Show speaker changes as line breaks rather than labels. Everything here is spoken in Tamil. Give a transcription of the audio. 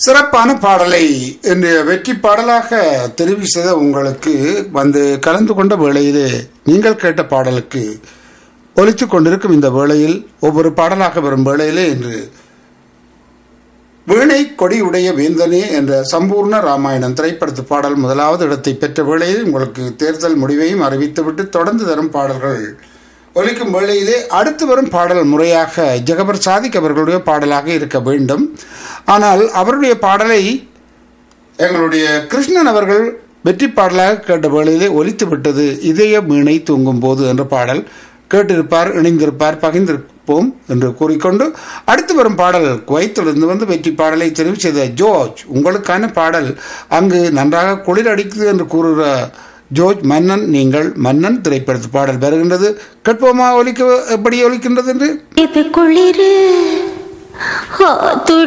சிறப்பான பாடலை இன்றைய வெற்றி பாடலாக தெரிவு செய்த உங்களுக்கு வந்து கலந்து கொண்ட வேளையிலே நீங்கள் கேட்ட பாடலுக்கு ஒலித்துக் கொண்டிருக்கும் இந்த வேளையில் ஒவ்வொரு பாடலாக வரும் வேளையிலே இன்று வீணை கொடியுடைய வேந்தனே என்ற சம்பூர்ண ராமாயணம் திரைப்படத்து பாடல் முதலாவது இடத்தை பெற்ற வேளையில் உங்களுக்கு தேர்தல் முடிவையும் அறிவித்துவிட்டு தொடர்ந்து தரும் பாடல்கள் ஒலிக்கும் வேளையிலே அடுத்து வரும் பாடல் முறையாக ஜெகபர் சாதிக் அவர்களுடைய பாடலாக இருக்க வேண்டும் ஆனால் அவருடைய பாடலை எங்களுடைய கிருஷ்ணன் அவர்கள் வெற்றி பாடலாக கேட்ட வேளையிலே ஒலித்து விட்டது இதய மீனை தூங்கும் போது என்ற பாடல் கேட்டிருப்பார் இணைந்திருப்பார் பகிர்ந்திருப்போம் என்று கூறிக்கொண்டு அடுத்து வரும் பாடல் குவைத்திலிருந்து வந்து வெற்றி பாடலை தெரிவு செய்த ஜோர்ஜ் உங்களுக்கான பாடல் அங்கு நன்றாக குளிர் அடிக்குது என்று கூறுகிற ஜோர்ஜ் மன்னன் நீங்கள் மன்னன் திரைப்படத்து பாடல் வருகின்றது கேட்போமா ஒலிக்க எப்படி ஒலிக்கின்றது என்று
இது குளிரு ஆ,